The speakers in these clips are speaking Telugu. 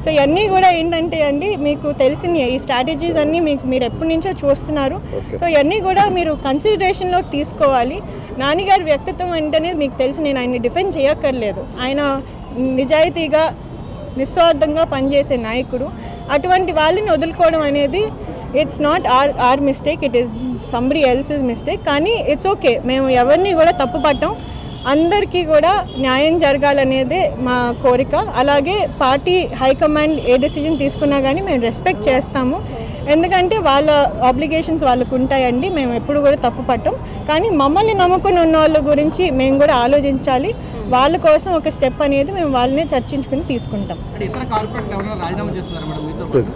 సో ఇవన్నీ కూడా ఏంటంటే అండి మీకు తెలిసిన ఈ స్ట్రాటజీస్ అన్నీ మీకు మీరు ఎప్పటి నుంచో చూస్తున్నారు సో ఇవన్నీ కూడా మీరు కన్సిడరేషన్లోకి తీసుకోవాలి నాన్నగారి వ్యక్తిత్వం అంటేనే మీకు తెలుసు నేను ఆయన్ని డిఫెండ్ చేయక్కర్లేదు ఆయన నిజాయితీగా నిస్వార్థంగా పనిచేసే నాయకుడు అటువంటి వాళ్ళని వదులుకోవడం అనేది it's not our our mistake it is somebody else's mistake కానీ ఇట్స్ ఓకే మేము ఎవరిని కూడా తప్పు పట్టం అందరికీ కూడా న్యాయం జరగాలనేదే మా కోరిక అలాగే పార్టీ హైకమాండ్ ఏ డెసిజన్ తీసుకున్నా కానీ మేము రెస్పెక్ట్ చేస్తాము ఎందుకంటే వాళ్ళ ఆబ్లిగేషన్స్ వాళ్ళకు ఉంటాయండి మేము ఎప్పుడు కూడా తప్పు పట్టం కానీ మమ్మల్ని నమ్ముకుని ఉన్న వాళ్ళ గురించి మేము కూడా ఆలోచించాలి వాళ్ళ కోసం ఒక స్టెప్ అనేది మేము వాళ్ళనే చర్చించుకుని తీసుకుంటాం అంటే ఇతర కార్పొరేట్లు ఎవరైనా రాజీనామా చేస్తున్నారా మేడం మీతో పాటు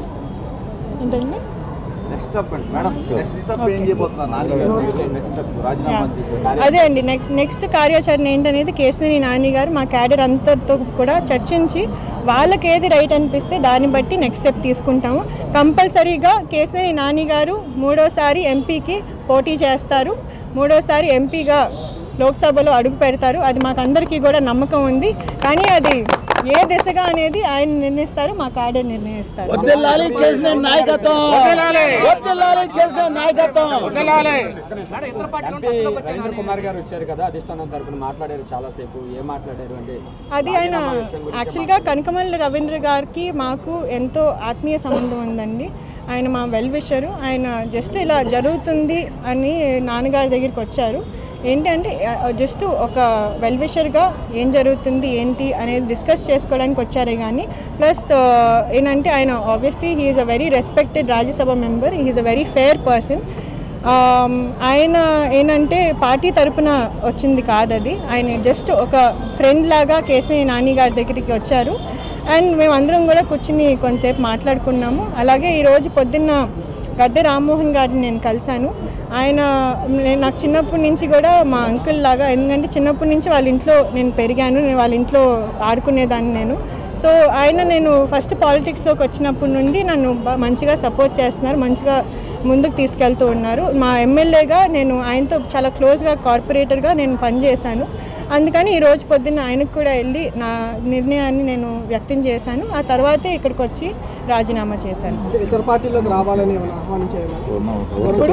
ఏంటండి నెక్స్ట్ స్టెప్ అండి మేడం నెక్స్ట్ స్టెప్ ఏం చేయబోతున్నారు నాలుగు నెక్స్ట్ స్టెప్ రాజీనామా చేసే అదే అండి నెక్స్ట్ నెక్స్ట్ కార్యాచరణ ఏంటనేది కేశినేని నాని గారు మా క్యాడర్ అంతటితో కూడా చర్చించి వాళ్ళకి ఏది రైట్ అనిపిస్తే దాన్ని బట్టి నెక్స్ట్ స్టెప్ తీసుకుంటాము కంపల్సరీగా కేశినేని నాని గారు మూడోసారి ఎంపీకి పోటీ చేస్తారు మూడోసారి ఎంపీగా లోక్సభలో అడుగు పెడతారు అది మాకు అందరికీ కూడా నమ్మకం ఉంది కానీ అది ఏ దిశగా అనేది ఆయన నిర్ణయిస్తారు మా క్యాడర్ నిర్ణయిస్తారు వద్దెల్లాలి కేసీఆర్ నాయకత్వం వద్దెల్లాలి కేసీఆర్ నాయకత్వం మేడం ఇతర పార్టీలు ఎంపీ రవీంద్ర కుమార్ గారు వచ్చారు కదా అధిష్టానం తరపున మాట్లాడారు చాలాసేపు ఏం మాట్లాడారు అంటే అది ఆయన యాక్చువల్గా కనకమల్లి రవీంద్ర గారికి మాకు ఎంతో ఆత్మీయ సంబంధం ఉందండి ఆయన మా వెల్ విషరు ఆయన జస్ట్ ఇలా జరుగుతుంది అని నాన్నగారి దగ్గరికి వచ్చారు ఏంటంటే జస్ట్ ఒక వెల్ విషర్గా ఏం జరుగుతుంది ఏంటి అనేది డిస్కస్ చేసుకోవడానికి వచ్చారే కానీ ప్లస్ ఏంటంటే ఆయన obviously he's a very respected Rajya Sabha member he's a very fair person um, ఆయన ఏంటంటే పార్టీ తరపున వచ్చింది కాదు అది ఆయన జస్ట్ ఒక ఫ్రెండ్ లాగా కేసీఆర్ నాని గారి దగ్గరికి వచ్చారు అండ్ మేమందరం కూడా కూర్చుని కొంతసేపు మాట్లాడుకున్నాము అలాగే ఈరోజు పొద్దున్న గద్దె రామ్మోహన్ గారిని నేను కలిశాను ఆయన నేను నాకు చిన్నప్పటి నుంచి కూడా మా అంకుల్ లాగా ఎందుకంటే చిన్నప్పటి నుంచి వాళ్ళ ఇంట్లో నేను పెరిగాను నేను వాళ్ళ ఇంట్లో ఆడుకునేదాన్ని నేను సో ఆయన నేను ఫస్ట్ పాలిటిక్స్లోకి వచ్చినప్పటి నుండి నన్ను బా- మంచిగా సపోర్ట్ చేస్తున్నారు మంచిగా ముందుకు తీసుకెళ్తూ ఉన్నారు మా ఎమ్మెల్యేగా నేను ఆయనతో చాలా క్లోజ్గా కార్పొరేటర్గా నేను పనిచేశాను అందుకని ఈ రోజు పొద్దున్న ఆయనకు కూడా వెళ్ళి నా నిర్ణయాన్ని నేను వ్యక్తం చేశాను ఆ తర్వాతే ఇక్కడికి వచ్చి రాజీనామా చేశాను ఇతర పార్టీలోకి రావాలని ఏమైనా ఆహ్వానించేయాలి ఇప్పుడు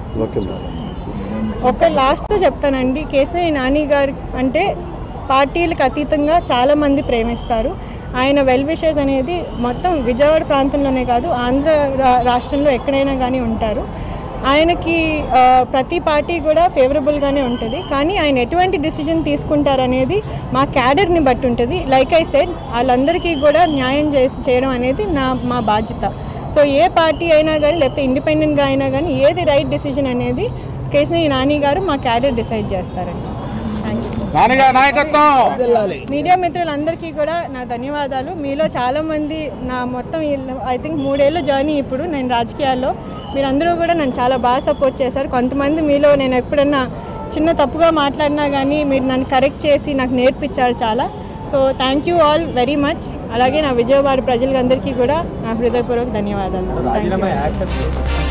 ఒక లాస్ట్తో చెప్తానండి కేసీఆర్ నాని గారు అంటే పార్టీలకు అతీతంగా చాలామంది ప్రేమిస్తారు ఆయన వెల్ విషెస్ అనేది మొత్తం విజయవాడ ప్రాంతంలోనే కాదు ఆంధ్ర రా- రాష్ట్రంలో ఎక్కడైనా కానీ ఉంటారు ఆయనకి ఆ, ప్రతి పార్టీ కూడా ఫేవరబుల్గానే ఉంటుంది కానీ ఆయన ఎటువంటి డిసిజన్ తీసుకుంటారనేది మా క్యాడర్ని బట్టి ఉంటుంది లైక్ ఐ సెడ్ వాళ్ళందరికీ కూడా న్యాయం చేసి చేయడం అనేది నా మా బాధ్యత సో ఏ పార్టీ అయినా కానీ లేకపోతే ఇండిపెండెంట్గా అయినా కానీ ఏది రైట్ డిసిజన్ అనేది కేసీఆర్ నాని గారు మా క్యాడర్ డిసైడ్ చేస్తారండి థ్యాంక్ యూ నాన్నగారు నాయకత్వం మీడియా మిత్రులందరికీ కూడా నా ధన్యవాదాలు మీలో చాలామంది నా మొత్తం ఐ థింక్ మూడేళ్ళ జర్నీ ఇప్పుడు నేను రాజకీయాల్లో మీరందరూ కూడా నన్ను చాలా బాగా సపోర్ట్ చేశారు కొంతమంది మీలో నేను ఎప్పుడన్నా చిన్న తప్పుగా మాట్లాడినా కానీ మీరు నన్ను కరెక్ట్ చేసి నాకు నేర్పించారు చాలా so thank you all very much అలాగే నా విజయవాడ ప్రజలందరికీ కూడా నా హృదయపూర్వక ధన్యవాదాలు థ్యాంక్ యూ రాజీనామా యాక్సెప్ట్